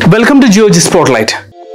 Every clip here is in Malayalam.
വെൽക്കം ടു ജിയോജി സ്പോട്ട്ലൈറ്റ്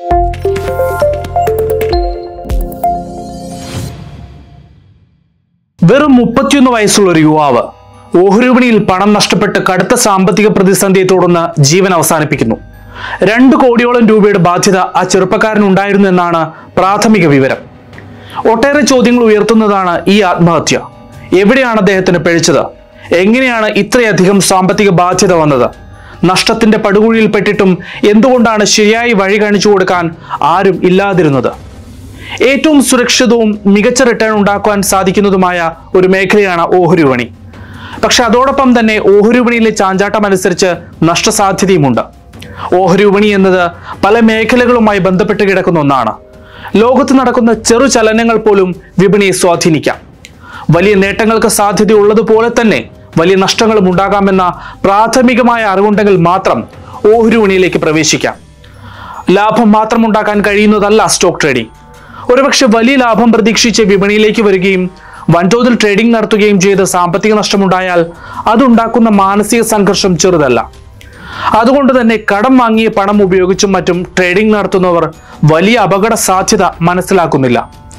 വെറും മുപ്പത്തിയൊന്ന് വയസ്സുള്ള ഒരു യുവാവ് ഓഹരി വിപണിയിൽ പണം നഷ്ടപ്പെട്ട് കടുത്ത സാമ്പത്തിക പ്രതിസന്ധിയെ തുടർന്ന് ജീവൻ അവസാനിപ്പിക്കുന്നു രണ്ട് കോടിയോളം രൂപയുടെ ബാധ്യത ആ ചെറുപ്പക്കാരനുണ്ടായിരുന്നു എന്നാണ് പ്രാഥമിക വിവരം ഒട്ടേറെ ചോദ്യങ്ങൾ ഉയർത്തുന്നതാണ് ഈ ആത്മഹത്യ എവിടെയാണ് അദ്ദേഹത്തിന് പിഴച്ചത് എങ്ങനെയാണ് ഇത്രയധികം സാമ്പത്തിക ബാധ്യത വന്നത് നഷ്ടത്തിന്റെ പടുകുഴിയിൽ പെട്ടിട്ടും എന്തുകൊണ്ടാണ് ശരിയായി വഴി കാണിച്ചു കൊടുക്കാൻ ആരും ഇല്ലാതിരുന്നത് ഏറ്റവും സുരക്ഷിതവും മികച്ച റിട്ടേൺ ഉണ്ടാക്കുവാൻ സാധിക്കുന്നതുമായ ഒരു മേഖലയാണ് ഓഹരി വിപണി പക്ഷെ അതോടൊപ്പം തന്നെ ഓഹരി വിപണിയിലെ ചാഞ്ചാട്ടം അനുസരിച്ച് നഷ്ടസാധ്യതയുമുണ്ട് ഓഹരി വിപണി എന്നത് പല മേഖലകളുമായി ബന്ധപ്പെട്ട് കിടക്കുന്ന ഒന്നാണ് ലോകത്ത് നടക്കുന്ന ചെറു ചലനങ്ങൾ പോലും വിപണിയെ സ്വാധീനിക്കാം വലിയ നേട്ടങ്ങൾക്ക് സാധ്യതയുള്ളതുപോലെ തന്നെ വലിയ നഷ്ടങ്ങളും ഉണ്ടാകാമെന്ന പ്രാഥമികമായ അറിവുണ്ടെങ്കിൽ മാത്രം ഓഹരി വിപണിയിലേക്ക് പ്രവേശിക്കാം ലാഭം മാത്രം ഉണ്ടാക്കാൻ കഴിയുന്നതല്ല സ്റ്റോക്ക് ട്രേഡിംഗ് ഒരുപക്ഷെ വലിയ ലാഭം പ്രതീക്ഷിച്ച് വിപണിയിലേക്ക് വരികയും വൻതോതിൽ ട്രേഡിംഗ് നടത്തുകയും ചെയ്ത് സാമ്പത്തിക നഷ്ടമുണ്ടായാൽ അതുണ്ടാക്കുന്ന മാനസിക സംഘർഷം ചെറുതല്ല അതുകൊണ്ട് തന്നെ കടം വാങ്ങിയ പണം ഉപയോഗിച്ചും മറ്റും ട്രേഡിംഗ് നടത്തുന്നവർ വലിയ അപകട സാധ്യത മനസ്സിലാക്കുന്നില്ല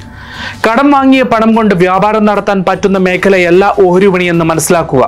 കടം വാങ്ങിയ പണം കൊണ്ട് വ്യാപാരം നടത്താൻ പറ്റുന്ന മേഖലയല്ല ഓഹരി വിപണി എന്ന് മനസ്സിലാക്കുക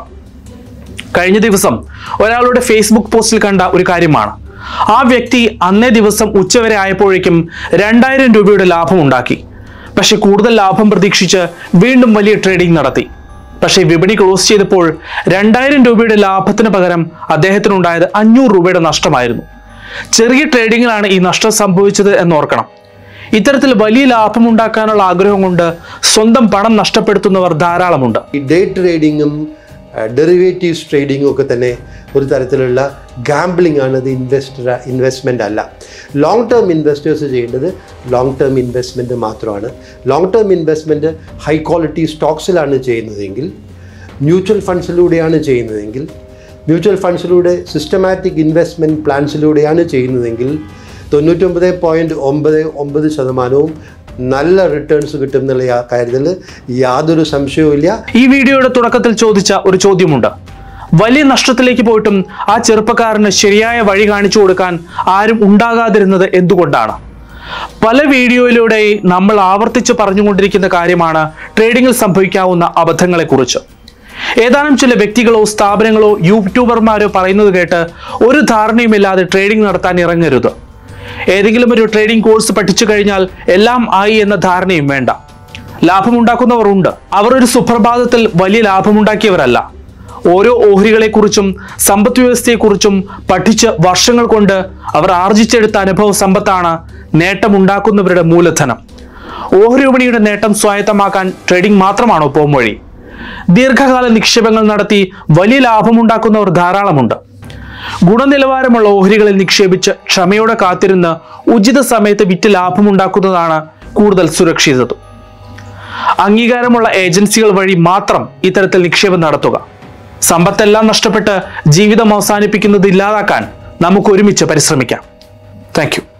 കഴിഞ്ഞ ദിവസം ഒരാളുടെ ഫേസ്ബുക്ക് പോസ്റ്റിൽ കണ്ട ഒരു കാര്യമാണ് ആ വ്യക്തി അന്നേ ദിവസം ഉച്ചവരെ ആയപ്പോഴേക്കും രണ്ടായിരം രൂപയുടെ ലാഭം ഉണ്ടാക്കി പക്ഷെ കൂടുതൽ ലാഭം പ്രതീക്ഷിച്ച് വീണ്ടും വലിയ ട്രേഡിംഗ് നടത്തി പക്ഷേ വിപണി ക്ലോസ് ചെയ്തപ്പോൾ രണ്ടായിരം രൂപയുടെ ലാഭത്തിന് പകരം അദ്ദേഹത്തിനുണ്ടായത് അഞ്ഞൂറ് രൂപയുടെ നഷ്ടമായിരുന്നു ചെറിയ ട്രേഡിങ്ങിലാണ് ഈ നഷ്ടം സംഭവിച്ചത് എന്നോർക്കണം ഇത്തരത്തിൽ വലിയ ലാഭം ഉണ്ടാക്കാനുള്ള ആഗ്രഹം കൊണ്ട് സ്വന്തം പണം നഷ്ടപ്പെടുത്തുന്നവർ ധാരാളമുണ്ട് ഈ ഡേ ട്രേഡിങ്ങും ഡെറിവേറ്റീവ്സ് ട്രേഡിങ്ങും ഒക്കെ തന്നെ ഒരു തരത്തിലുള്ള ഗാംബ്ലിംഗ് ആണ് ഇത് ഇൻവെസ്റ്റർ ഇൻവെസ്റ്റ്മെൻ്റ് അല്ല ലോങ് ടേം ഇൻവെസ്റ്റേഴ്സ് ചെയ്യേണ്ടത് ലോങ് ടേം ഇൻവെസ്റ്റ്മെൻറ്റ് മാത്രമാണ് long term investment high quality സ്റ്റോക്സിലാണ് ചെയ്യുന്നതെങ്കിൽ മ്യൂച്വൽ ഫണ്ട്സിലൂടെയാണ് ചെയ്യുന്നതെങ്കിൽ മ്യൂച്വൽ ഫണ്ട്സിലൂടെ സിസ്റ്റമാറ്റിക് ഇൻവെസ്റ്റ്മെൻറ്റ് പ്ലാൻസിലൂടെയാണ് ചെയ്യുന്നതെങ്കിൽ തൊണ്ണൂറ്റൊമ്പത് പോയിൻറ്റ് ഒമ്പത് ഒമ്പത് ശതമാനവും നല്ല റിട്ടേൺസ് കിട്ടും എന്നുള്ള യാ- കാര്യത്തിൽ യാതൊരു സംശയവുമില്ല ഈ വീഡിയോയുടെ തുടക്കത്തിൽ ചോദിച്ച ഒരു ചോദ്യമുണ്ട് വലിയ നഷ്ടത്തിലേക്ക് പോയിട്ടും ആ ചെറുപ്പക്കാരന് ശരിയായ വഴി കാണിച്ചു കൊടുക്കാൻ ആരും ഉണ്ടാകാതിരുന്നത് എന്തുകൊണ്ടാണ് പല വീഡിയോയിലൂടെ നമ്മൾ ആവർത്തിച്ച് പറഞ്ഞുകൊണ്ടിരിക്കുന്ന കാര്യമാണ് ട്രേഡിംഗിൽ സംഭവിക്കാവുന്ന അബദ്ധങ്ങളെക്കുറിച്ച് ഏതാനും ചില വ്യക്തികളോ സ്ഥാപനങ്ങളോ യൂട്യൂബർമാരോ പറയുന്നത് കേട്ട് ഒരു ധാരണയുമില്ലാതെ ട്രേഡിംഗ് നടത്താൻ ഇറങ്ങരുത് ഏതെങ്കിലും ഒരു ട്രേഡിംഗ് കോഴ്സ് പഠിച്ചു കഴിഞ്ഞാൽ എല്ലാം ആയി എന്ന ധാരണയും വേണ്ട ലാഭമുണ്ടാക്കുന്നവർ ഉണ്ട് അവർ ഒരു സുപ്രഭാതത്തിൽ വലിയ ലാഭമുണ്ടാക്കിയവരല്ല ഓരോ ഓഹരികളെക്കുറിച്ചും സമ്പദ് വ്യവസ്ഥയെക്കുറിച്ചും പഠിച്ച് വർഷങ്ങൾ കൊണ്ട് അവർ ആർജിച്ചെടുത്ത അനുഭവ സമ്പത്താണ് നേട്ടമുണ്ടാക്കുന്നവരുടെ മൂലധനം ഓഹരി വിപണിയുടെ നേട്ടം സ്വായത്തമാക്കാൻ ട്രേഡിംഗ് മാത്രമാണോ പോംവഴി ദീർഘകാല നിക്ഷേപങ്ങൾ നടത്തി വലിയ ലാഭമുണ്ടാക്കുന്നവർ ധാരാളമുണ്ട് ഗുണനിലവാരമുള്ള ഓഹരികളിൽ നിക്ഷേപിച്ച് ക്ഷമയോടെ കാത്തിരുന്ന് ഉചിത സമയത്ത് വിറ്റ് ലാഭമുണ്ടാക്കുന്നതാണ് കൂടുതൽ സുരക്ഷിതത്വം അംഗീകാരമുള്ള ഏജൻസികൾ വഴി മാത്രം ഇത്തരത്തിൽ നിക്ഷേപം നടത്തുക സമ്പത്തെല്ലാം നഷ്ടപ്പെട്ട് ജീവിതം അവസാനിപ്പിക്കുന്നത് ഇല്ലാതാക്കാൻ നമുക്ക് ഒരുമിച്ച് പരിശ്രമിക്കാം താങ്ക്